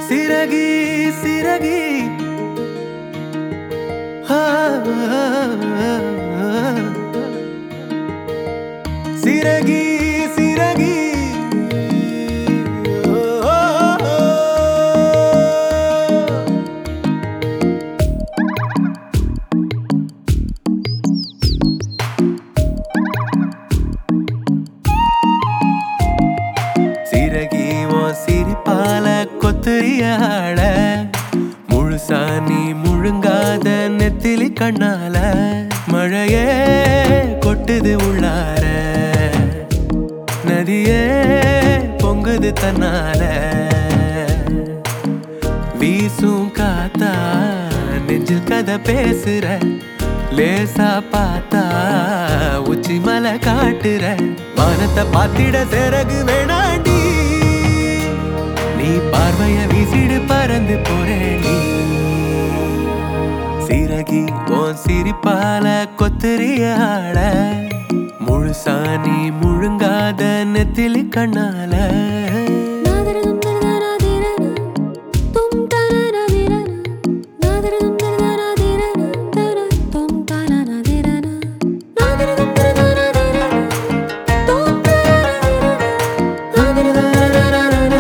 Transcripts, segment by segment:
சிறகி சிறகி ஆ, சிறகி சிறகி ஓ, ஓ, ஓ. சிறகி ஓ சிரிப்பால கொத்துறியாட முழுசா நீ முழுங்காத நெத்திலி கண்ணால மழையே கொட்டுது உள்ளார நதியே பொங்குது தன்னால வீசும் காத்தா நெஞ்சில் கதை பேசுற லேசா பார்த்தா உச்சி மலை காட்டுற வானத்தை பாத்திட சிறகு வேணாண்டி நீ பார்வைய வீசிடு பறந்து போறேண்டி சிறகி உன் சிரிப்பால கொத்தறியாட முழுசா நீ முழுங்காத நெத்திலி கண்ணால நாதரதும் தரதராதிரன தும் தரரதிரன நாதரதும் தரதராதிரன தர தும் தரரதிரன நாதரதும் தரதராதிரன தும் தரரதிரன நாதரதும் தரதராதிரன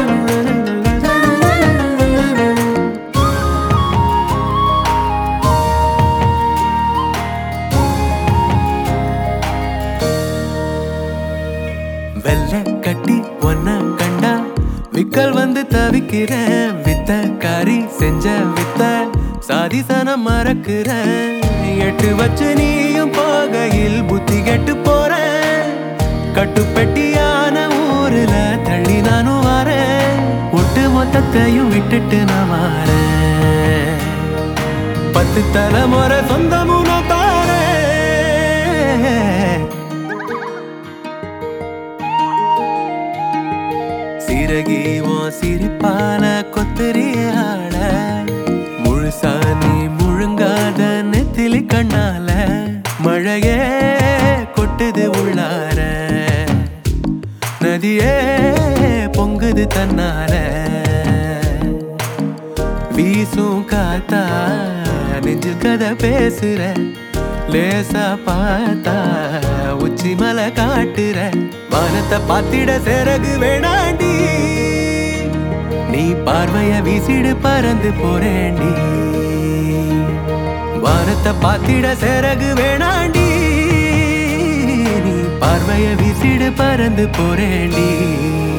வெள்ள கட்டி ஒன்ன கண்டா விக்கல் வந்து தவிக்கிறேன் வித்த காரி செஞ்ச வித்த சாதிசனம் மறக்கிறேன் எட்டு வச்சு நீயும் போகையில் புத்தி கெட்டு போறேன் கட்டுப்பெட்டியான ஊருல தள்ளி நானும் வரேன் ஒட்டு மொத்தத்தையும் விட்டுட்டு நான் வரேன் பத்து தலைமுறை சொந்தமும் நான் தாரேன் சிறகி உன் சிரிப்பால கொத்தறியாட முழுசா நீ முழுங்காத நெத்திலி கண்ணால மழையே கொட்டுது உள்ளார நதியே பொங்குது தன்னால வீசும் காத்தா நெஞ்சு கதை பேசுற லேசா பார்த்தா உச்சி மலை காட்டுற வானத்தை பாத்திட சிறகு வேணாண்டி நீ பார்வைய வீசிடு பறந்து போறேண்டி வானத்தை பாத்திட சிறகு வேணாண்டி நீ பார்வைய வீசிடு பறந்து போறேண்டி